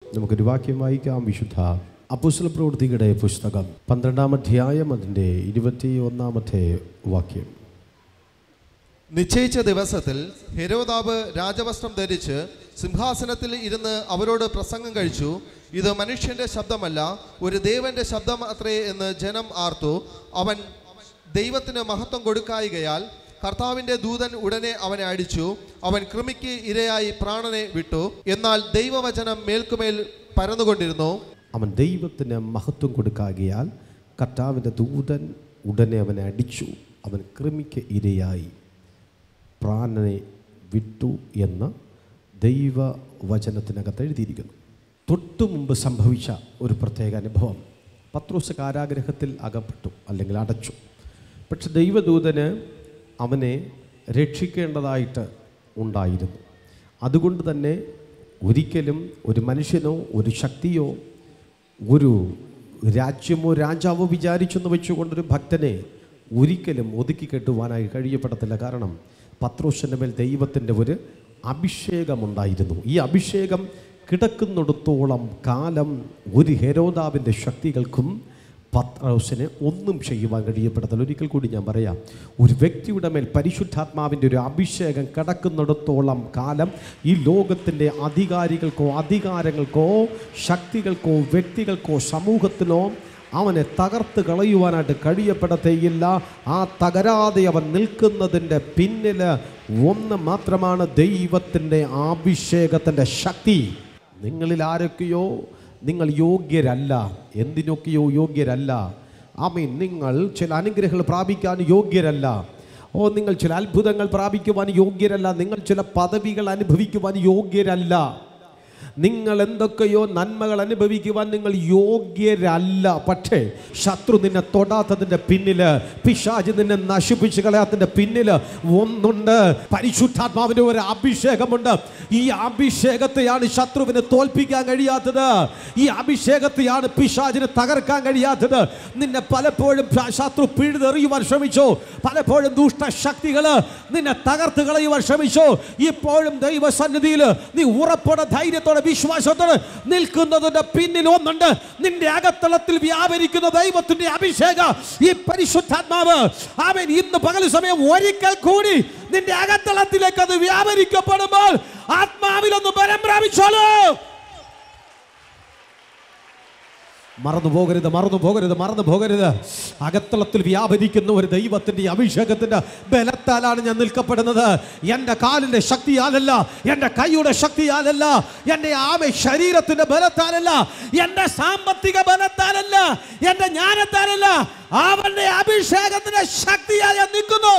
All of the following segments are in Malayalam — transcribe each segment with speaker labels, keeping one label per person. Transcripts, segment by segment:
Speaker 1: നമുക്കൊരു വാക്യം വായിക്കാം വിശുദ്ധ അപ്പുസ്തല പ്രവൃത്തിയുടെ പുസ്തകം പന്ത്രണ്ടാം അധ്യായം അതിൻ്റെ ഇരുപത്തി ഒന്നാമത്തെ വാക്യം
Speaker 2: നിശ്ചയിച്ച ദിവസത്തിൽ ഹെരോദാവ് രാജവസ്ത്രം ധരിച്ച് സിംഹാസനത്തിൽ ഇരുന്ന് അവരോട് പ്രസംഗം കഴിച്ചു ഇത് മനുഷ്യന്റെ ശബ്ദമല്ല ഒരു ദേവന്റെ ശബ്ദം അത്രേ എന്ന് ജനം ആർത്തു അവൻ ദൈവത്തിന് മഹത്വം കൊടുക്കായികയാൽ കർത്താവിന്റെ ദൂതൻ ഉടനെ അവനെ അടിച്ചു അവൻ കൃമിക്ക് ഇരയായി പ്രാണനെ വിട്ടു എന്നാൽ ദൈവവചനം മേൽക്കുമേൽ പരന്നുകൊണ്ടിരുന്നു
Speaker 1: അവൻ ദൈവത്തിന് മഹത്വം കൊടുക്കാകിയാൽ കർത്താവിൻ്റെ ദൂതൻ ഉടനെ അവനെ അടിച്ചു അവൻ കൃമിക്ക് ഇരയായി പ്രാണനെ വിട്ടു എന്ന് ദൈവവചനത്തിനകത്ത് എഴുതിയിരിക്കുന്നു തൊട്ടു മുമ്പ് സംഭവിച്ച ഒരു പ്രത്യേക അനുഭവം പത്രോസ് കാരാഗ്രഹത്തിൽ അകപ്പെട്ടു അല്ലെങ്കിൽ അടച്ചു പക്ഷെ ദൈവദൂതന് അവനെ രക്ഷിക്കേണ്ടതായിട്ട് ഉണ്ടായിരുന്നു അതുകൊണ്ട് തന്നെ ഒരിക്കലും ഒരു മനുഷ്യനോ ഒരു ശക്തിയോ ഒരു രാജ്യമോ രാജാവോ വിചാരിച്ചെന്ന് വെച്ചുകൊണ്ടൊരു ഭക്തനെ ഒരിക്കലും ഒതുക്കി കെട്ടുവാനായി കഴിയപ്പെടത്തില്ല കാരണം പത്രോസിൻ്റെ മേൽ ദൈവത്തിൻ്റെ ഒരു അഭിഷേകമുണ്ടായിരുന്നു ഈ അഭിഷേകം കിടക്കുന്നിടത്തോളം കാലം ഒരു ഹെരോദാവിൻ്റെ ശക്തികൾക്കും പത്രോസിനെ ഒന്നും ചെയ്യുവാൻ കഴിയപ്പെടത്തില്ല ഒരിക്കൽ കൂടി ഞാൻ പറയാം ഒരു വ്യക്തിയുടെ മേൽ പരിശുദ്ധാത്മാവിൻ്റെ ഒരു അഭിഷേകം കിടക്കുന്നിടത്തോളം കാലം ഈ ലോകത്തിൻ്റെ അധികാരികൾക്കോ അധികാരങ്ങൾക്കോ ശക്തികൾക്കോ വ്യക്തികൾക്കോ സമൂഹത്തിനോ അവനെ തകർത്ത് കളയുവാനായിട്ട് കഴിയപ്പെടത്തേയില്ല ആ തകരാതെ അവൻ നിൽക്കുന്നതിൻ്റെ പിന്നിൽ ഒന്ന് മാത്രമാണ് ദൈവത്തിൻ്റെ അഭിഷേകത്തിൻ്റെ ശക്തി നിങ്ങളിൽ ആരൊക്കെയോ നിങ്ങൾ യോഗ്യരല്ല എന്തിനൊക്കെയോ യോഗ്യരല്ല ആമീൻ നിങ്ങൾ ചില അനുഗ്രഹങ്ങൾ പ്രാപിക്കാൻ യോഗ്യരല്ല ഓ നിങ്ങൾ ചില അത്ഭുതങ്ങൾ പ്രാപിക്കുവാൻ യോഗ്യരല്ല നിങ്ങൾ ചില പദവികൾ അനുഭവിക്കുവാൻ യോഗ്യരല്ല നിങ്ങൾ എന്തൊക്കെയോ നന്മകൾ അനുഭവിക്കുവാൻ നിങ്ങൾ യോഗ്യരല്ല പക്ഷേ ശത്രു നിന്നെ തൊടാത്തതിൻ്റെ പിന്നിൽ പിശാജ് നിന്നെ നശിപ്പിച്ച് കളയാത്തതിൻ്റെ പിന്നിൽ ഒന്നുണ്ട് പരിശുദ്ധാത്മാവിൻ്റെ ഒരു അഭിഷേകമുണ്ട് ഈ അഭിഷേകത്തെയാണ് ശത്രുവിനെ തോൽപ്പിക്കാൻ കഴിയാത്തത് ഈ അഭിഷേകത്തെയാണ് പിശാജിനെ തകർക്കാൻ കഴിയാത്തത് നിന്നെ പലപ്പോഴും പ- ശത്രു പിഴുതെറിയുവാൻ ശ്രമിച്ചു പലപ്പോഴും ദുഷ്ടശക്തികൾ നിന്നെ തകർത്ത് കളയുവാൻ ശ്രമിച്ചു ഇപ്പോഴും ദൈവസന്നിധിയിൽ നീ ഉറപ്പോടെ ധൈര്യത്തോടെ വിശ്വാസത്തോടെ നിൽക്കുന്നതിന്റെ പിന്നിൽ ഒന്നുണ്ട് നിന്റെ അകത്തളത്തിൽ വ്യാപരിക്കുന്ന ദൈവത്തിന്റെ അഭിഷേകം ഈ പരിശുദ്ധാത്മാവ് അവൻ ഇന്ന് പകൽ സമയം ഒരിക്കൽ കൂടി നിന്റെ അകത്തളത്തിലേക്ക് അത് വ്യാപരിക്കപ്പെടുമ്പോൾ ആത്മാവിലൊന്ന് ബലം പ്രാപിച്ചോളൂ മറന്നു പോകരുത് മറന്നു പോകരുത് മറന്നു പോകരുത് അകത്തളത്തിൽ വ്യാപരിക്കുന്ന ഒരു ദൈവത്തിൻ്റെ അഭിഷേകത്തിൻ്റെ ബലത്താലാണ് ഞാൻ നിൽക്കപ്പെടുന്നത് എൻ്റെ കാലിൻ്റെ ശക്തിയാലല്ല എൻ്റെ കൈയുടെ ശക്തിയാലല്ല എൻ്റെ ആമ ശരീരത്തിൻ്റെ ബലത്താലല്ല എൻ്റെ സാമ്പത്തിക ബലത്താലല്ല എൻ്റെ ജ്ഞാനത്താലല്ല അവൻ്റെ അഭിഷേകത്തിൻ്റെ ശക്തിയാൽ ഞാൻ നിൽക്കുന്നു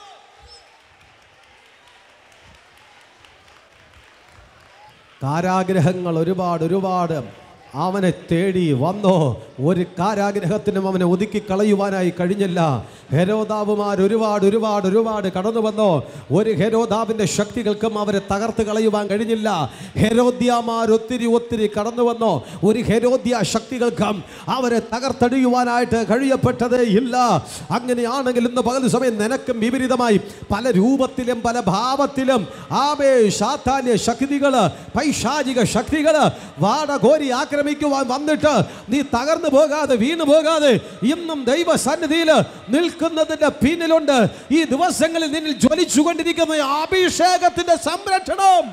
Speaker 1: കാരാഗ്രഹങ്ങൾ ഒരുപാട് ഒരുപാട് അവനെ തേടി വന്നോ ഒരു കാരാഗ്രഹത്തിനും അവനെ ഒതുക്കി കളയുവാനായി കഴിഞ്ഞില്ല ഹെരോദാവുമാർ ഒരുപാട് ഒരുപാട് ഒരുപാട് കടന്നു വന്നോ ഒരു ഹെരോദാവിൻ്റെ ശക്തികൾക്കും അവരെ തകർത്ത് കളയുവാൻ കഴിഞ്ഞില്ല ഹെരോദ്യമാർ ഒത്തിരി ഒത്തിരി കടന്നു വന്നോ ഒരു ഹെരോദ്യ ശക്തികൾക്കും അവരെ തകർത്തടിയുവാനായിട്ട് കഴിയപ്പെട്ടതേ ഇല്ല അങ്ങനെയാണെങ്കിൽ ഇന്ന് പകൽ സമയം നിനക്കും വിപരീതമായി പല രൂപത്തിലും പല ഭാവത്തിലും ആമേ സാധാന്യ ശക്തികള് പൈശാചിക ശക്തികള് വാടകോരി ആക്രമിക്കുവാൻ വന്നിട്ട് നീ തകർന്നു പോകാതെ വീണു പോകാതെ ഇന്നും ദൈവസന്നിധിയിൽ നിൽക്കുന്നതിന്റെ പിന്നിലുണ്ട് ഈ ദിവസങ്ങളിൽ നിന്നിൽ ജ്വലിച്ചുകൊണ്ടിരിക്കുന്ന ഈ അഭിഷേകത്തിന്റെ സംരക്ഷണം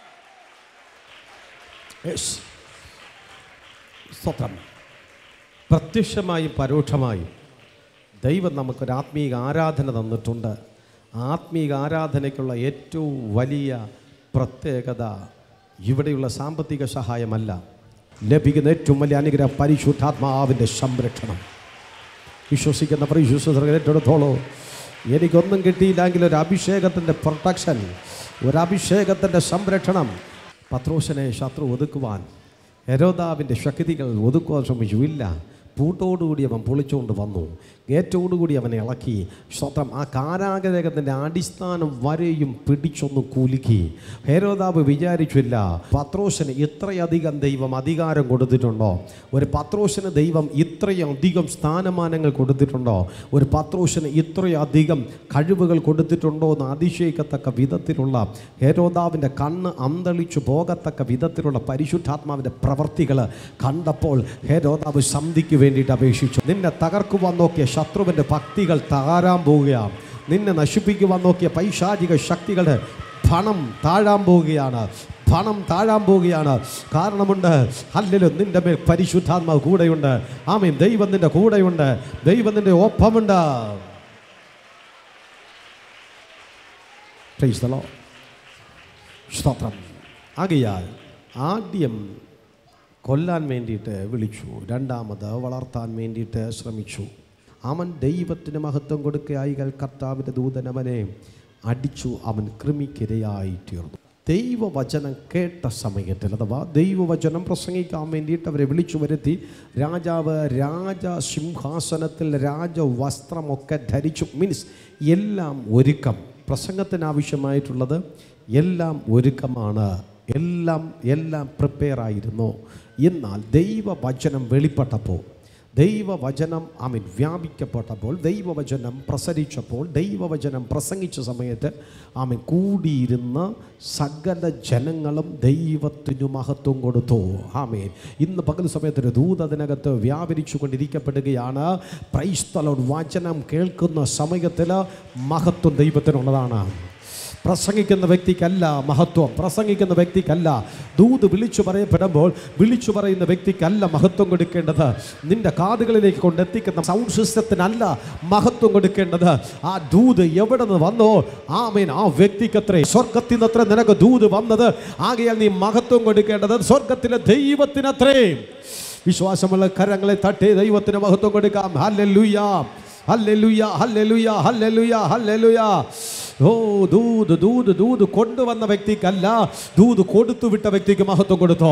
Speaker 1: Yes. സ്തോത്രം പ്രത്യക്ഷമായും പരോക്ഷമായും ദൈവം നമുക്കൊരു ആത്മീക ആരാധന തന്നിട്ടുണ്ട് ആത്മീക ആരാധനയ്ക്കുള്ള ഏറ്റവും വലിയ പ്രത്യേകത ഇവിടെയുള്ള സാമ്പത്തിക സഹായമല്ല ലഭിക്കുന്ന ഏറ്റവും വലിയ അനുഗ്രഹം പരിശുദ്ധാത്മാവിൻ്റെ സംരക്ഷണം വിശ്വസിക്കുന്ന പരിശുദ്ധ ഏറ്റെടുത്തോളൂ എനിക്കൊന്നും കിട്ടിയില്ലെങ്കിൽ ഒരു അഭിഷേകത്തിൻ്റെ പ്രൊട്ടക്ഷൻ ഒരു അഭിഷേകത്തിൻ്റെ സംരക്ഷണം പത്രോശനെ ശത്രു ഒതുക്കുവാൻ ഹെരോദാവിൻ്റെ ശക്തികൾ ഒതുക്കുവാൻ ശ്രമിച്ചു ഇല്ല പൂട്ടോടുകൂടി അവൻ പൊളിച്ചുകൊണ്ട് വന്നു ഏറ്റോടുകൂടി അവനെ ഇളക്കി സ്വത്രം ആ കാരാഗ്രഹത്തിൻ്റെ അടിസ്ഥാനം വരെയും പിടിച്ചൊന്ന് കുലുക്കി ഹേരോദാബ് വിചാരിച്ചില്ല പത്രോസിന് ഇത്രയധികം ദൈവം അധികാരം കൊടുത്തിട്ടുണ്ടോ ഒരു പത്രോസിന് ദൈവം ഇത്രയധികം സ്ഥാനമാനങ്ങൾ കൊടുത്തിട്ടുണ്ടോ ഒരു പത്രോസിന് ഇത്രയധികം കഴിവുകൾ കൊടുത്തിട്ടുണ്ടോ എന്ന് അതിശയിക്കത്തക്ക വിധത്തിലുള്ള ഹേരോദാവിൻ്റെ കണ്ണ് അന്തളിച്ചു പോകത്തക്ക വിധത്തിലുള്ള പരിശുദ്ധാത്മാവിൻ്റെ പ്രവർത്തികൾ കണ്ടപ്പോൾ ഹേരോദാവ് സന്ധിക്ക് വേണ്ടിയിട്ട് അപേക്ഷിച്ചു നിന്നെ തകർക്കുവാൻ നോക്കിയ ശത്രുവിൻ്റെ ഭക്തികൾ തകരാൻ പോവുകയാണ് നിന്നെ നശിപ്പിക്കുവാൻ നോക്കിയ പൈശാചിക ശക്തികളുടെ പണം താഴാൻ പോവുകയാണ് പണം താഴാൻ പോവുകയാണ് കാരണമുണ്ട് അല്ലല്ലോ നിന്റെ മേൽ പരിശുദ്ധാത്മാവ് കൂടെയുണ്ട് ആമീൻ ദൈവം നിന്റെ കൂടെയുണ്ട് ദൈവം നിന്റെ ഒപ്പമുണ്ട് Praise the Lord. സ്തോത്രം ആകയാൽ ആദ്യം കൊല്ലാൻ വേണ്ടിയിട്ട് വിളിച്ചു രണ്ടാമത് വളർത്താൻ വേണ്ടിയിട്ട് ശ്രമിച്ചു അവൻ ദൈവത്തിന് മഹത്വം കൊടുക്കുകയായികൾ കർത്താവിൻ്റെ ദൂതൻ അവനെ അടിച്ചു അവൻ കൃമിക്കിരയായി തീർന്നു ദൈവവചനം കേട്ട സമയത്തിൽ അഥവാ ദൈവവചനം പ്രസംഗിക്കാൻ വേണ്ടിയിട്ട് അവരെ വിളിച്ചു വരുത്തി രാജാവ് രാജ സിംഹാസനത്തിൽ രാജവസ്ത്രമൊക്കെ ധരിച്ചു മീൻസ് എല്ലാം ഒരുക്കം പ്രസംഗത്തിന് ആവശ്യമായിട്ടുള്ളത് എല്ലാം ഒരുക്കമാണ് എല്ലാം എല്ലാം പ്രിപ്പയർ ആയിരുന്നു എന്നാൽ ദൈവവചനം വെളിപ്പെട്ടപ്പോൾ ദൈവവചനം ആമീൻ വ്യാപിക്കപ്പെട്ടപ്പോൾ ദൈവവചനം പ്രസരിച്ചപ്പോൾ ദൈവവചനം പ്രസംഗിച്ച സമയത്ത് ആമീൻ കൂടിയിരുന്ന സകല ജനങ്ങളും ദൈവത്തിനു മഹത്വം കൊടുത്തു ആമീൻ ഇന്ന് പകൽ സമയത്ത് ഒരു ദൂത് അതിനകത്ത് വ്യാപരിച്ചു കൊണ്ടിരിക്കപ്പെടുകയാണ് പ്രൈസ്തലോട് വചനം കേൾക്കുന്ന സമയത്തിൽ മഹത്വം ദൈവത്തിനുള്ളതാണ് പ്രസംഗിക്കുന്ന വ്യക്തിക്കല്ല മഹത്വം പ്രസംഗിക്കുന്ന വ്യക്തിക്കല്ല ദൂത് വിളിച്ചു പറയപ്പെടുമ്പോൾ വിളിച്ചു പറയുന്ന വ്യക്തിക്കല്ല മഹത്വം കൊടുക്കേണ്ടത് നിന്റെ കാതുകളിലേക്ക് കൊണ്ടെത്തിക്കുന്ന സൗണ്ട് സിസ്റ്റത്തിനല്ല മഹത്വം കൊടുക്കേണ്ടത് ആ ദൂത് എവിടെ നിന്ന് വന്നോ ആമേൻ ആ വ്യക്തിക്കത്രേ സ്വർഗത്തിൽ നിന്നത്രേ നിനക്ക് ദൂത് വന്നത് ആകയാൽ നീ മഹത്വം കൊടുക്കേണ്ടത് സ്വർഗത്തിലെ ദൈവത്തിനത്രേ വിശ്വാസമുള്ള കരങ്ങളെ തട്ടി ദൈവത്തിന് മഹത്വം കൊടുക്കാം hallelujah hallelujah hallelujah hallelujah hallelujah ഓ ദൂത് ദൂത് ദൂത് കൊണ്ടുവന്ന വ്യക്തിക്കല്ല ദൂത് കൊടുത്തു വിട്ട വ്യക്തിക്ക് മഹത്വം കൊടുത്തോ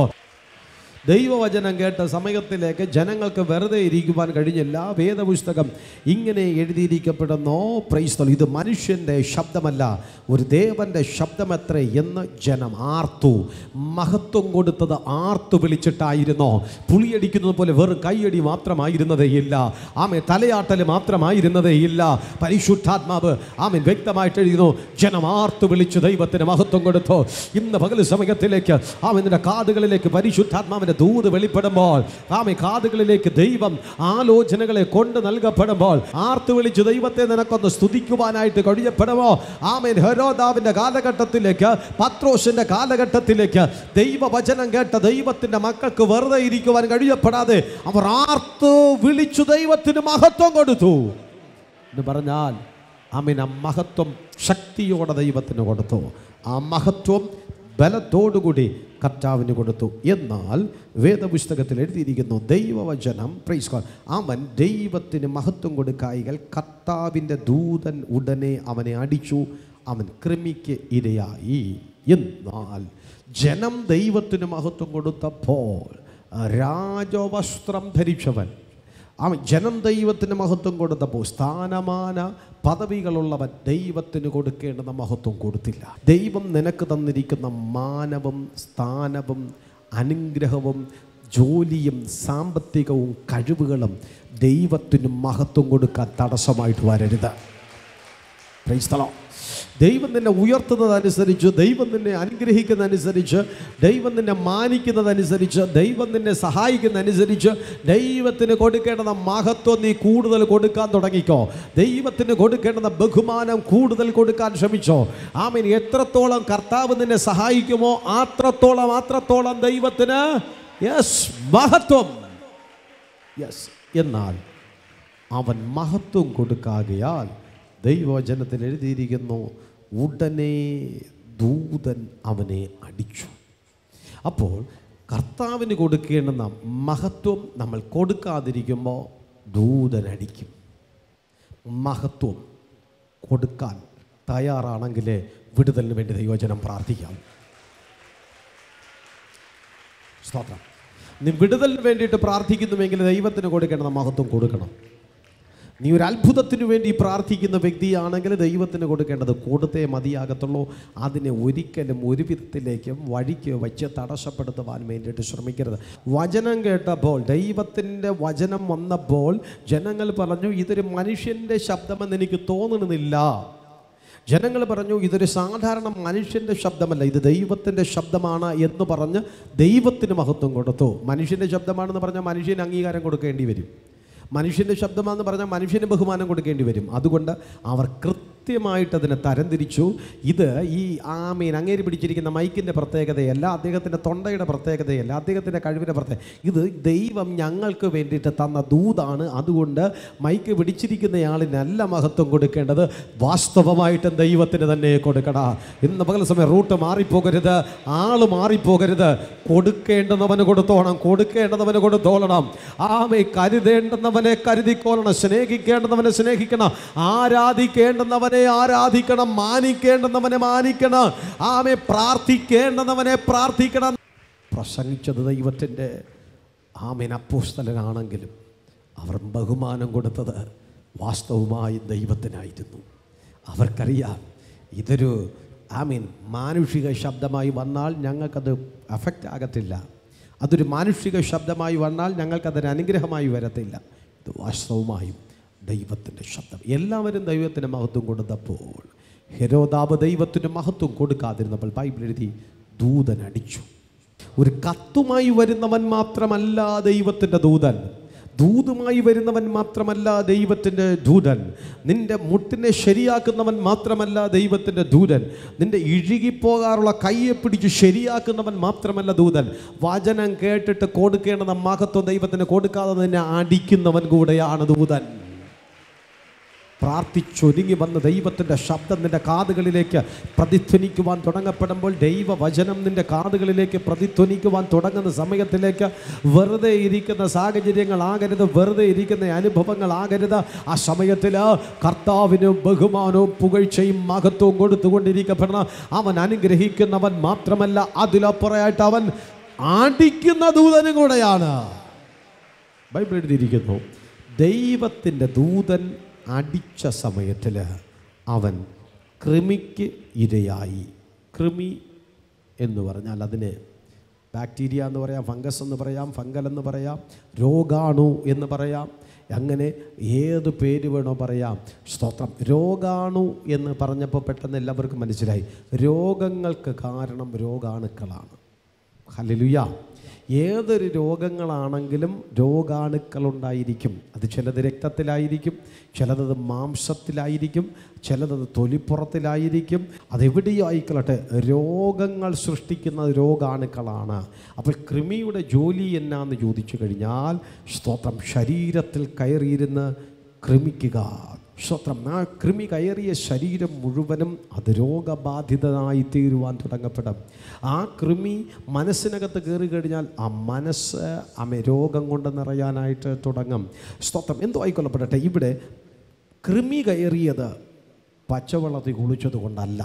Speaker 1: ദൈവവചനം കേട്ട സമയത്തിലേക്ക് ജനങ്ങൾക്ക് വെറുതെ ഇരിക്കുവാൻ കഴിഞ്ഞില്ല വേദപുസ്തകം ഇങ്ങനെ എഴുതിയിരിക്കപ്പെടുന്നോ പ്രൈസ്തൽ ഇത് മനുഷ്യൻ്റെ ശബ്ദമല്ല ഒരു ദേവൻ്റെ ശബ്ദമത്രേ എന്ന് ജനം ആർത്തു മഹത്വം കൊടുത്തത് ആർത്തു വിളിച്ചിട്ടായിരുന്നോ പുളിയടിക്കുന്നത് പോലെ വെറും കൈയടി മാത്രമായിരുന്നതേ ഇല്ല ആമെ തലയാട്ടൽ മാത്രമായിരുന്നതേ ഇല്ല പരിശുദ്ധാത്മാവ് ആമൻ വ്യക്തമായിട്ട് എഴുതുന്നു ജനം ആർത്തു വിളിച്ചു ദൈവത്തിന് മഹത്വം കൊടുത്തു ഇന്ന് പകൽ സമയത്തിലേക്ക് ആമൻ്റെ കാതുകളിലേക്ക് പരിശുദ്ധാത്മാവിൻ്റെ ദൂത് വെളിപ്പെടുമ്പോൾ ആമെ കാതുകളിലേക്ക് ദൈവം ആലോചനകളെ കൊണ്ട് നൽകപ്പെടുമ്പോൾ ആർത്തു വിളിച്ച് ദൈവത്തെ നിനക്കൊന്ന് സ്തുതിക്കുവാനായിട്ട് കഴിയപ്പെടുമോ ആമേൻ ഹെരോദാവിൻ്റെ കാലഘട്ടത്തിലേക്ക് പത്രോസിൻ്റെ കാലഘട്ടത്തിലേക്ക് ദൈവവചനം കേട്ട ദൈവത്തിൻ്റെ മക്കൾക്ക് വെറുതെ ഇരിക്കുവാൻ കഴിയപ്പെടാതെ അവർ ആർത്തു വിളിച്ചു ദൈവത്തിന് മഹത്വം കൊടുത്തു എന്ന് പറഞ്ഞാൽ ആമീൻ ആ മഹത്വം ശക്തിയോടെ ദൈവത്തിന് കൊടുത്തു ആ മഹത്വം ബലത്തോടുകൂടി കർത്താവിന് കൊടുത്തു എന്നാൽ വേദപുസ്തകത്തിൽ എഴുതിയിരിക്കുന്നു ദൈവവചനം പ്രൈസ് ഗോഡ് അവൻ ദൈവത്തിന് മഹത്വം കൊടുക്കായികൾ കർത്താവിൻ്റെ ദൂതൻ ഉടനെ അവനെ അടിച്ചു അവൻ കൃമിക്ക് ഇരയായി എന്നാൽ ജനം ദൈവത്തിന് മഹത്വം കൊടുത്തപ്പോൾ രാജവസ്ത്രം ധരിച്ചവൻ അവൻ ജനം ദൈവത്തിന് മഹത്വം കൊടുത്തപ്പോൾ സ്ഥാനമാന പദവികളുള്ളവൻ ദൈവത്തിന് കൊടുക്കേണ്ടുന്ന മഹത്വം കൊടുത്തില്ല ദൈവം നിനക്ക് തന്നിരിക്കുന്ന മാനവും സ്ഥാനവും അനുഗ്രഹവും ജോലിയും സാമ്പത്തികവും കഴിവുകളും ദൈവത്തിന് മഹത്വം കൊടുക്കാൻ തടസ്സമായിട്ട് വരരുത് Praise the Lord. ദൈവം നിന്നെ ഉയർത്തുന്നതനുസരിച്ച് ദൈവം നിന്നെ അനുഗ്രഹിക്കുന്നതനുസരിച്ച് ദൈവം നിന്നെ മാനിക്കുന്നതനുസരിച്ച് ദൈവം നിന്നെ സഹായിക്കുന്നതനുസരിച്ച് ദൈവത്തിന് കൊടുക്കേണ്ടുന്ന മഹത്വം നീ കൂടുതൽ കൊടുക്കാൻ തുടങ്ങിക്കോ ദൈവത്തിന് കൊടുക്കേണ്ടുന്ന ബഹുമാനം കൂടുതൽ കൊടുക്കാൻ ശ്രമിച്ചോ ആമീൻ എത്രത്തോളം കർത്താവ് നിന്നെ സഹായിക്കുമോ അത്രത്തോളം അത്രത്തോളം ദൈവത്തിന് യെസ് മഹത്വം യെസ് എന്നാൽ അവൻ മഹത്വം കൊടുക്കാകയാൽ ദൈവവചനത്തിൽ എഴുതിയിരിക്കുന്നു ഉടനെ ദൂതൻ അവനെ അടിച്ചു അപ്പോൾ കർത്താവിന് കൊടുക്കേണ്ടുന്ന മഹത്വം നമ്മൾ കൊടുക്കാതിരിക്കുമ്പോൾ ദൂതൻ അടിക്കും മഹത്വം കൊടുക്കാൻ തയ്യാറാണെങ്കിൽ വിടുതലിന് വേണ്ടി ദൈവജനം പ്രാർത്ഥിക്കാം സ്തോത്രം നീ വിടുതലിന് വേണ്ടിയിട്ട് പ്രാർത്ഥിക്കുന്നുവെങ്കിൽ ദൈവത്തിന് കൊടുക്കേണ്ട മഹത്വം കൊടുക്കണം നീ ഒരു അത്ഭുതത്തിന് വേണ്ടി പ്രാർത്ഥിക്കുന്ന വ്യക്തിയാണെങ്കിൽ ദൈവത്തിന് കൊടുക്കേണ്ടത് കൊടുത്തേ മതിയാകത്തുള്ളൂ അതിനെ ഒരിക്കലും ഒരു വിധത്തിലേക്കും വഴിക്ക് വെച്ച് തടസ്സപ്പെടുത്തുവാൻ വേണ്ടിയിട്ട് ശ്രമിക്കരുത് വചനം കേട്ടപ്പോൾ ദൈവത്തിൻ്റെ വചനം വന്നപ്പോൾ ജനങ്ങൾ പറഞ്ഞു ഇതൊരു മനുഷ്യൻ്റെ ശബ്ദമെന്ന് എനിക്ക് തോന്നുന്നില്ല ജനങ്ങൾ പറഞ്ഞു ഇതൊരു സാധാരണ മനുഷ്യൻ്റെ ശബ്ദമല്ല ഇത് ദൈവത്തിൻ്റെ ശബ്ദമാണ് എന്ന് പറഞ്ഞ് ദൈവത്തിന് മഹത്വം കൊടുത്തു മനുഷ്യൻ്റെ ശബ്ദമാണെന്ന് പറഞ്ഞാൽ മനുഷ്യന് അംഗീകാരം കൊടുക്കേണ്ടി വരും മനുഷ്യൻ്റെ ശബ്ദമാണെന്ന് പറഞ്ഞാൽ മനുഷ്യന് ബഹുമാനം കൊടുക്കേണ്ടി വരും അതുകൊണ്ട് അവർ കൃത്യമായിട്ട് അതിനെ തരംതിരിച്ചു ഇത് ഈ ആമീൻ അങ്ങേരി പിടിച്ചിരിക്കുന്ന മൈക്കിൻ്റെ പ്രത്യേകതയല്ല അദ്ദേഹത്തിൻ്റെ തൊണ്ടയുടെ പ്രത്യേകതയല്ല അദ്ദേഹത്തിൻ്റെ കഴിവിൻ്റെ പ്രത്യേകത ഇത് ദൈവം ഞങ്ങൾക്ക് വേണ്ടിയിട്ട് തന്ന ദൂതാണ് അതുകൊണ്ട് മൈക്ക് പിടിച്ചിരിക്കുന്നയാളിനല്ല മഹത്വം കൊടുക്കേണ്ടത് വാസ്തവമായിട്ടും ദൈവത്തിന് തന്നെ കൊടുക്കണ ഇന്ന് പകൽ സമയം റൂട്ട് മാറിപ്പോകരുത് ആള് മാറിപ്പോകരുത് കൊടുക്കേണ്ടുന്നവന് കൊടുത്തോണം കൊടുക്കേണ്ടവന് കൊടുത്തോളണം ആമെ കരുതേണ്ടുന്നവനെ കരുതിക്കോളണം സ്നേഹിക്കേണ്ടുന്നവനെ സ്നേഹിക്കണം ആരാധിക്കേണ്ടുന്നവനെ ആരാധിക്കണം മാനിക്കേണ്ടുന്നവനെ മാനിക്കണം ആമെ പ്രാർത്ഥിക്കേണ്ടുന്നവനെ പ്രാർത്ഥിക്കണം പ്രസംഗിച്ചത് ദൈവത്തിൻ്റെ ആമേൻ അപ്പോസ്തലനാണെങ്കിലും അവർ ബഹുമാനം കൊടുത്തത് വാസ്തവമായി ദൈവത്തിനായിരുന്നു അവർക്കറിയാം ഇതൊരു ഐ മീൻ മാനുഷിക ശബ്ദമായി വന്നാൽ ഞങ്ങൾക്കത് അഫക്റ്റ് ആകത്തില്ല അതൊരു മാനുഷിക ശബ്ദമായി വന്നാൽ ഞങ്ങൾക്കതൊരു അനുഗ്രഹമായി വരത്തില്ല ഇത് വാസ്തവമായും ദൈവത്തിൻ്റെ ശബ്ദം എല്ലാവരും ദൈവത്തിന് മഹത്വം കൊടുത്തപ്പോൾ ഹെരോദാബ് ദൈവത്തിന് മഹത്വം കൊടുക്കാതിരുന്നപ്പോൾ ബൈബിൾ എഴുതി ദൂതൻ അടിച്ചു ഒരു കത്തുമായി വരുന്നവൻ മാത്രമല്ല ദൈവത്തിൻ്റെ ദൂതൻ ദൂതുമായി വരുന്നവൻ മാത്രമല്ല ദൈവത്തിൻ്റെ ദൂതൻ നിന്റെ മുട്ടിനെ ശരിയാക്കുന്നവൻ മാത്രമല്ല ദൈവത്തിൻ്റെ ദൂതൻ നിന്റെ ഇഴുകിപ്പോകാറുള്ള കയ്യെ പിടിച്ച് ശരിയാക്കുന്നവൻ മാത്രമല്ല ദൂതൻ വചനം കേട്ടിട്ട് കൊടുക്കേണ്ടത് മഹത്വം ദൈവത്തിന് കൊടുക്കാതെ നിന്നെ അടിക്കുന്നവൻ കൂടെയാണ് ദൂതൻ പ്രാർത്ഥിച്ചൊരുങ്ങി വന്ന ദൈവത്തിൻ്റെ ശബ്ദം നിന്റെ കാതുകളിലേക്ക് പ്രതിധ്വനിക്കുവാൻ തുടങ്ങപ്പെടുമ്പോൾ ദൈവവചനം നിന്റെ കാതുകളിലേക്ക് പ്രതിധ്വനിക്കുവാൻ തുടങ്ങുന്ന സമയത്തിലേക്ക് വെറുതെ ഇരിക്കുന്ന സാഹചര്യങ്ങളാകരുത് വെറുതെ ഇരിക്കുന്ന അനുഭവങ്ങളാകരുത് ആ സമയത്തിൽ കർത്താവിന് ബഹുമാനവും പുകഴ്ചയും മഹത്വവും കൊടുത്തുകൊണ്ടിരിക്കപ്പെടണം അവൻ അനുഗ്രഹിക്കുന്നവൻ മാത്രമല്ല അതിലപ്പുറമായിട്ട് അവൻ ആടിക്കുന്ന ദൂതനും കൂടെയാണ് ബൈബിൾ എഴുതിയിരിക്കുന്നു ദൈവത്തിൻ്റെ ദൂതൻ അടിച്ച സമയത്തിൽ അവൻ കൃമിക്ക് ഇരയായി കൃമി എന്ന് പറഞ്ഞാൽ അതിന് ബാക്ടീരിയ എന്ന് പറയാം ഫംഗസ് എന്ന് പറയാം ഫംഗൽ എന്ന് പറയാം രോഗാണു എന്ന് പറയാം അങ്ങനെ ഏത് പേര് വേണോ പറയാം സ്തോത്രം രോഗാണു എന്ന് പറഞ്ഞപ്പോൾ പെട്ടെന്ന് എല്ലാവർക്കും മനസ്സിലായി രോഗങ്ങൾക്ക് കാരണം രോഗാണുക്കളാണ് ഹല്ലേലൂയ ഏതൊരു രോഗങ്ങളാണെങ്കിലും രോഗാണുക്കളുണ്ടായിരിക്കും അത് ചിലത് രക്തത്തിലായിരിക്കും ചിലത് മാംസത്തിലായിരിക്കും ചിലത് തൊലിപ്പുറത്തിലായിരിക്കും അതെവിടെയോ ആയിക്കൊള്ളട്ടെ രോഗങ്ങൾ സൃഷ്ടിക്കുന്നത് രോഗാണുക്കളാണ് അപ്പോൾ കൃമിയുടെ ജോലി എന്നാന്ന് ചോദിച്ചു കഴിഞ്ഞാൽ സ്തോത്രം ശരീരത്തിൽ കയറിയിരുന്ന് ക്രമിക്കുക സ്തോത്രം ആ കൃമി കയറിയ ശരീരം മുഴുവനും അത് രോഗബാധിതനായി തീരുവാൻ തുടങ്ങപ്പെടും ആ കൃമി മനസ്സിനകത്ത് കയറി കഴിഞ്ഞാൽ ആ മനസ്സ് അമ രോഗം കൊണ്ട് നിറയാനായിട്ട് തുടങ്ങും സ്തോത്രം എന്തോ ആയിക്കൊള്ളപ്പെടട്ടെ ഇവിടെ കൃമി കയറിയത് പച്ചവെള്ളത്തിൽ കുളിച്ചത് കൊണ്ടല്ല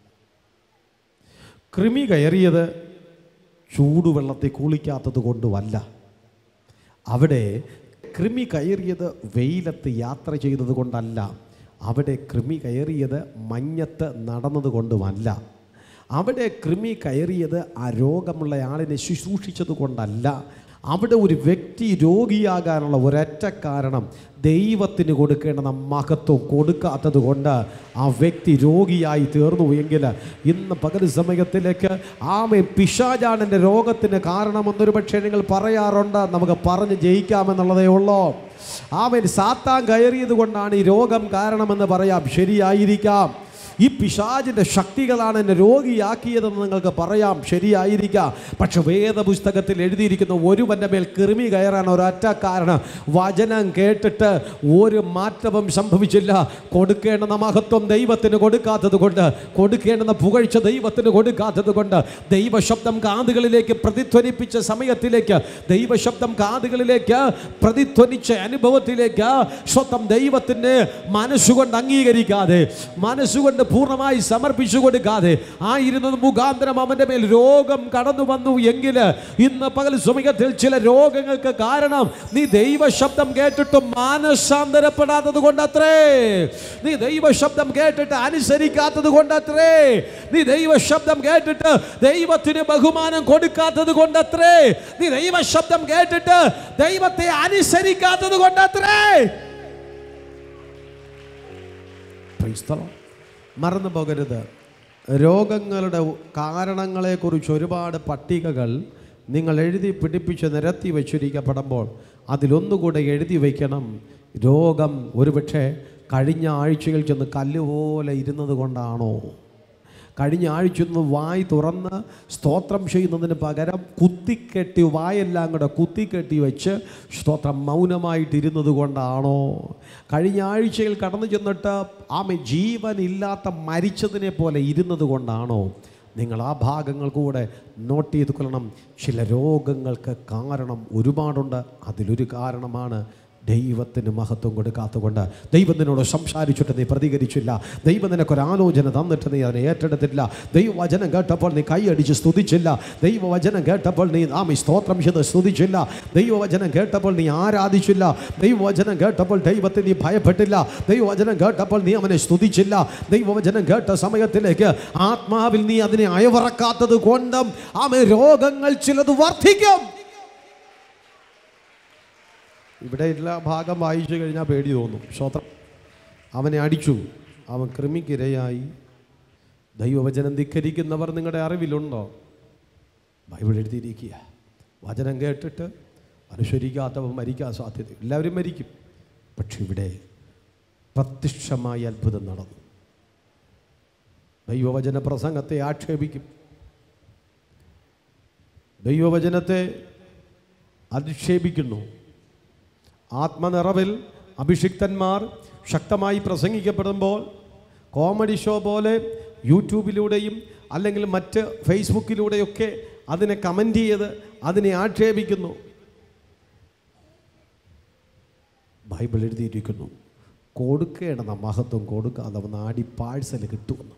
Speaker 1: കൃമി കയറിയത് ചൂടുവെള്ളത്തിൽ കുളിക്കാത്തത് കൊണ്ടുമല്ല അവിടെ കൃമി കയറിയത് വെയിലത്ത് യാത്ര ചെയ്തത് കൊണ്ടല്ല അവിടെ കൃമി കയറിയത് മഞ്ഞത്ത് നടന്നത് കൊണ്ടുമല്ല അവിടെ കൃമി കയറിയത് ആ രോഗമുള്ള ആളിനെ ശുശ്രൂഷിച്ചത് കൊണ്ടല്ല അവിടെ ഒരു വ്യക്തി രോഗിയാകാനുള്ള ഒരൊറ്റ കാരണം ദൈവത്തിന് കൊടുക്കേണ്ടുന്ന മഹത്വം കൊടുക്കാത്തത് കൊണ്ട് ആ വ്യക്തി രോഗിയായി തീർന്നു എങ്കിൽ ഇന്ന് പകൽ സമയത്തിലേക്ക് ആമെ പിശാചാണൻ്റെ രോഗത്തിന് കാരണമെന്നൊരു പക്ഷേ നിങ്ങൾ പറയാറുണ്ട് നമുക്ക് പറഞ്ഞ് ജയിക്കാമെന്നുള്ളതേ ഉള്ളൂ ആമൻ സാത്താൻ കയറിയത് കൊണ്ടാണ് ഈ രോഗം കാരണമെന്ന് പറയാം ശരിയായിരിക്കാം ഈ പിശാചിൻ്റെ ശക്തികളാണ് എന്നെ രോഗിയാക്കിയതെന്ന് നിങ്ങൾക്ക് പറയാം ശരിയായിരിക്കാം പക്ഷെ വേദപുസ്തകത്തിൽ എഴുതിയിരിക്കുന്ന ഒരുവൻ്റെ മേൽ കൃമി കയറാൻ ഒരൊറ്റ കാരണം വചനം കേട്ടിട്ട് ഒരു മാറ്റവും സംഭവിച്ചില്ല കൊടുക്കേണ്ടുന്ന മഹത്വം ദൈവത്തിന് കൊടുക്കാത്തത് കൊണ്ട് കൊടുക്കേണ്ടുന്ന പുകഴ്ച ദൈവത്തിന് കൊടുക്കാത്തത് കൊണ്ട് ദൈവശബ്ദം കാതുകളിലേക്ക് പ്രതിധ്വനിപ്പിച്ച സമയത്തിലേക്ക് ദൈവശബ്ദം കാതുകളിലേക്ക് പ്രതിധ്വനിച്ച അനുഭവത്തിലേക്ക് സ്വന്തം ദൈവത്തിന് മനസ്സുകൊണ്ട് അംഗീകരിക്കാതെ മനസ്സുകൊണ്ട് പൂർണ്ണമായി സമർപ്പിച്ചു കൊടുക്കാതെ ആയിരുന്നത് മുഖാന്തരം അവന്റെ മേൽ രോഗം കടന്നു വന്നു എങ്കിൽ ഇന്ന് പകൽ സുമികത്തിൽ ചില രോഗങ്ങൾക്ക് കാരണം നീ ദൈവ ശബ്ദം കേട്ടിട്ട് മാനസാന്തരപ്പെടാത്തത് കൊണ്ടത്രേ നീ ദൈവ ശബ്ദം കേട്ടിട്ട് അനുസരിക്കാത്തത് കൊണ്ടത്രേ നീ ദൈവ ശബ്ദം കേട്ടിട്ട് ദൈവത്തിന് ബഹുമാനം കൊടുക്കാത്തത് കൊണ്ടത്രേ നീ ദൈവ ശബ്ദം കേട്ടിട്ട് ദൈവത്തെ അനുസരിക്കാത്തത് കൊണ്ടത്രേ Praise the Lord. മറന്നു പോകരുത് രോഗങ്ങളുടെ കാരണങ്ങളെക്കുറിച്ച് ഒരുപാട് പട്ടികകൾ നിങ്ങൾ എഴുതി പിടിപ്പിച്ച് നിരത്തി വെച്ചിരിക്കപ്പെടുമ്പോൾ അതിലൊന്നുകൂടെ എഴുതി വയ്ക്കണം രോഗം ഒരുപക്ഷെ കഴിഞ്ഞ ആഴ്ചയിൽ ചെന്ന് കല്ലുപോലെ ഇരുന്നത് കൊണ്ടാണോ കഴിഞ്ഞ ആഴ്ച ഒന്ന് വായി തുറന്ന് സ്തോത്രം ചെയ്യുന്നതിന് പകരം കുത്തിക്കെട്ടി വായെല്ലാം കൂടെ കുത്തിക്കെട്ടി വെച്ച് സ്തോത്രം മൗനമായിട്ടിരുന്നത് കൊണ്ടാണോ കഴിഞ്ഞ ആഴ്ചയിൽ കടന്നു ചെന്നിട്ട് ആമ ജീവനില്ലാത്ത മരിച്ചതിനെ പോലെ ഇരുന്നത് കൊണ്ടാണോ നിങ്ങൾ ആ ഭാഗങ്ങൾ കൂടെ നോട്ട് ചെയ്ത് കൊള്ളണം ചില രോഗങ്ങൾക്ക് കാരണം ഒരുപാടുണ്ട് അതിലൊരു കാരണമാണ് ദൈവത്തിന് മഹത്വം കൊടുക്കാത്തതുകൊണ്ട് ദൈവം നിന്നോട് സംസാരിച്ചിട്ട് നീ പ്രതികരിച്ചില്ല ദൈവം നിനക്കൊരു ആലോചന തന്നിട്ട് നീ അതിനെ ഏറ്റെടുത്തില്ല ദൈവവചനം കേട്ടപ്പോൾ നീ കൈയടിച്ച് സ്തുതിച്ചില്ല ദൈവവചനം കേട്ടപ്പോൾ നീ ആമി സ്തോത്രം ചെയ്ത് സ്തുതിച്ചില്ല ദൈവവചനം കേട്ടപ്പോൾ നീ ആരാധിച്ചില്ല ദൈവവചനം കേട്ടപ്പോൾ ദൈവത്തെ നീ ഭയപ്പെട്ടില്ല ദൈവവചനം കേട്ടപ്പോൾ നീ അവനെ സ്തുതിച്ചില്ല ദൈവവചനം കേട്ട സമയത്തിലേക്ക് ആത്മാവിൽ നീ അതിനെ അയവറക്കാത്തത് കൊണ്ടും ആമെ രോഗങ്ങൾ ചിലത് വർദ്ധിക്കും ഇവിടെ എല്ലാ ഭാഗം വായിച്ചു കഴിഞ്ഞാൽ പേടി തോന്നും ശ്രോത്രം അവനെ അടിച്ചു അവൻ കൃമിക്കിരയായി ദൈവവചനം ധിക്കരിക്കുന്നവർ നിങ്ങളുടെ അറിവിലുണ്ടോ ബൈബിൾ എഴുതിയിരിക്കുക വചനം കേട്ടിട്ട് അനുസരിക്കാത്തവൻ മരിക്കാൻ സാധ്യത എല്ലാവരും മരിക്കും പക്ഷെ ഇവിടെ പ്രത്യക്ഷമായി അത്ഭുതം നടന്നു ദൈവവചന പ്രസംഗത്തെ ആക്ഷേപിക്കും ദൈവവചനത്തെ അധിക്ഷേപിക്കുന്നു ആത്മനിറവിൽ അഭിഷിക്തന്മാർ ശക്തമായി പ്രസംഗിക്കപ്പെടുമ്പോൾ കോമഡി ഷോ പോലെ യൂട്യൂബിലൂടെയും അല്ലെങ്കിൽ മറ്റ് ഫേസ്ബുക്കിലൂടെയൊക്കെ അതിനെ കമൻ്റ് ചെയ്ത് അതിനെ ആക്ഷേപിക്കുന്നു ബൈബിൾ എഴുതിയിരിക്കുന്നു കൊടുക്കേണ്ടുന്ന മഹത്വം കൊടുക്കാതെ അവൻ ആടി പാഴ്സൽ കിട്ടുമെന്ന്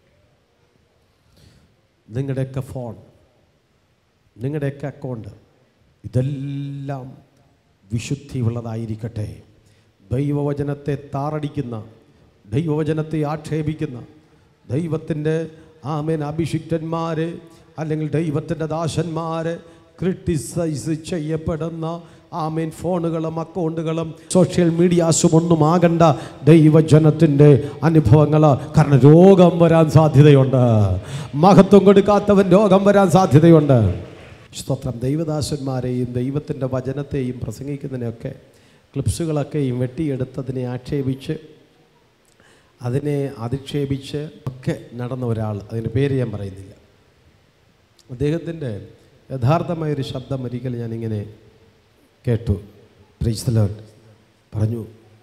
Speaker 1: നിങ്ങളുടെയൊക്കെ ഫോൺ നിങ്ങളുടെയൊക്കെ അക്കൗണ്ട് ഇതെല്ലാം വിശുദ്ധിയുള്ളതായിരിക്കട്ടെ ദൈവവചനത്തെ താറടിക്കുന്ന ദൈവവചനത്തെ ആക്ഷേപിക്കുന്ന ദൈവത്തിൻ്റെ ആമേൻ അഭിഷിക്തന്മാർ അല്ലെങ്കിൽ ദൈവത്തിൻ്റെ ദാസന്മാർ ക്രിട്ടിസൈസ് ചെയ്യപ്പെടുന്ന ആമേൻ ഫോണുകളും അക്കൗണ്ടുകളും സോഷ്യൽ മീഡിയാസും ഒന്നും ആകണ്ട ദൈവജനത്തിൻ്റെ അനുഭവങ്ങൾ കാരണം രോഗം വരാൻ സാധ്യതയുണ്ട് മഹത്വം കൊടുക്കാത്തവൻ രോഗം വരാൻ സാധ്യതയുണ്ട് സ്തോത്രം ദൈവദാസന്മാരെയും ദൈവത്തിൻ്റെ വചനത്തെയും പ്രസംഗിക്കുന്നതിനെയൊക്കെ ക്ലിപ്സുകളൊക്കെയും വെട്ടിയെടുത്തതിനെ ആക്ഷേപിച്ച് അതിനെ അധിക്ഷേപിച്ച് ഒക്കെ നടന്ന ഒരാൾ അതിന് പേര് ഞാൻ പറയുന്നില്ല അദ്ദേഹത്തിൻ്റെ യഥാർത്ഥമായൊരു ശബ്ദം ഒരിക്കൽ ഞാനിങ്ങനെ കേട്ടു പ്രീസ്തലോട്ട് പറഞ്ഞു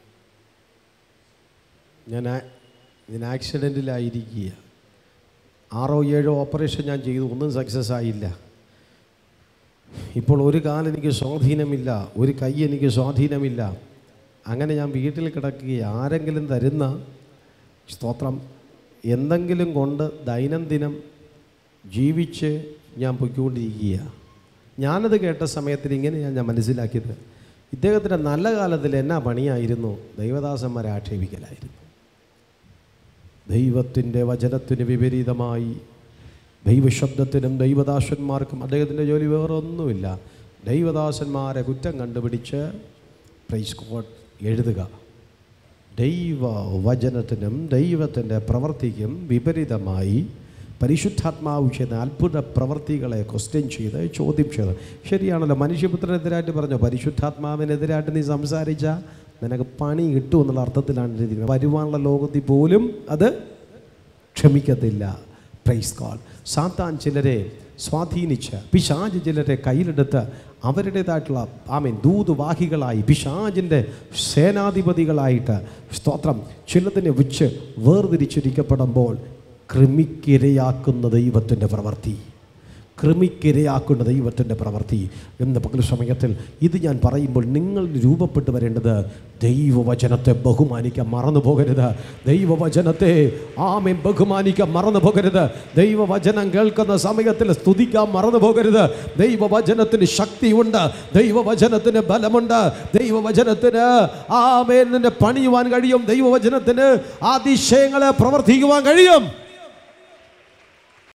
Speaker 1: ഞാൻ ആ- ഞാൻ ആക്സിഡൻറ്റിലായിരിക്കുക ആറോ ഏഴോ ഓപ്പറേഷൻ ഞാൻ ചെയ്തു ഒന്നും സക്സസ് ആയില്ല ഇപ്പോൾ ഒരു കാലെനിക്ക് സ്വാധീനമില്ല ഒരു കൈ എനിക്ക് സ്വാധീനമില്ല അങ്ങനെ ഞാൻ വീട്ടിൽ കിടക്കുക ആരെങ്കിലും തരുന്ന സ്തോത്രം എന്തെങ്കിലും കൊണ്ട് ദൈനംദിനം ജീവിച്ച് ഞാൻ പൊയ്ക്കൊണ്ടിരിക്കുക ഞാനത് കേട്ട സമയത്തിൽ ഇങ്ങനെയാണ് ഞാൻ മനസ്സിലാക്കിയത് ഇദ്ദേഹത്തിൻ്റെ നല്ല കാലത്തിൽ എന്നാ പണിയായിരുന്നു ദൈവദാസന്മാരെ ആക്ഷേപിക്കലായിരുന്നു ദൈവത്തിൻ്റെ വചനത്തിന് വിപരീതമായി ദൈവശബ്ദത്തിനും ദൈവദാസന്മാർക്കും അദ്ദേഹത്തിൻ്റെ ജോലി വേറെ ഒന്നുമില്ല ദൈവദാസന്മാരെ കുറ്റം കണ്ടുപിടിച്ച് പ്രൈസ് കോഡ് എഴുതുക ദൈവ വചനത്തിനും ദൈവത്തിൻ്റെ പ്രവൃത്തിക്കും വിപരീതമായി പരിശുദ്ധാത്മാവ് ചെയ്യുന്ന അത്ഭുത പ്രവൃത്തികളെ ക്വസ്റ്റ്യൻ ചെയ്ത് ചോദ്യം ചെയ്ത് ശരിയാണല്ലോ മനുഷ്യപുത്രനെതിരായിട്ട് പറഞ്ഞു പരിശുദ്ധാത്മാവിനെതിരായിട്ട് നീ സംസാരിച്ച നിനക്ക് പണി കിട്ടും എന്നുള്ള അർത്ഥത്തിലാണ് എഴുതിയിരിക്കുന്നത് വരുവാനുള്ള ലോകത്തിൽ പോലും അത് ക്ഷമിക്കത്തില്ല പ്രൈസ് കോൾ സാത്താൻ ചിലരെ സ്വാധീനിച്ച് പിശാജ് ചിലരെ കയ്യിലെടുത്ത് അവരുടേതായിട്ടുള്ള ആമീൻ ദൂതുവാഹികളായി പിശാജിൻ്റെ സേനാധിപതികളായിട്ട് സ്തോത്രം ചിലതിനെ വെച്ച് വേർതിരിച്ചിരിക്കപ്പെടുമ്പോൾ കൃമിക്കിരയാക്കുന്ന ദൈവത്തിൻ്റെ പ്രവൃത്തി കൃമിക്കിരയാക്കുന്ന ദൈവത്തിൻ്റെ പ്രവൃത്തി എന്ന പകൽ സമയത്തിൽ ഇത് ഞാൻ പറയുമ്പോൾ നിങ്ങൾ രൂപപ്പെട്ടു വരേണ്ടത് ദൈവവചനത്തെ ബഹുമാനിക്കാൻ മറന്നു പോകരുത് ദൈവവചനത്തെ ആമെ ബഹുമാനിക്കാൻ മറന്നു പോകരുത് ദൈവവചനം കേൾക്കുന്ന സമയത്തിൽ സ്തുതിക്കാൻ മറന്നു പോകരുത് ദൈവവചനത്തിന് ശക്തിയുണ്ട് ദൈവവചനത്തിന് ബലമുണ്ട് ദൈവവചനത്തിന് ആമേൻ നിന്നെ പണിയുവാൻ കഴിയും ദൈവവചനത്തിന് അതിശയങ്ങളെ പ്രവർത്തിക്കുവാൻ കഴിയും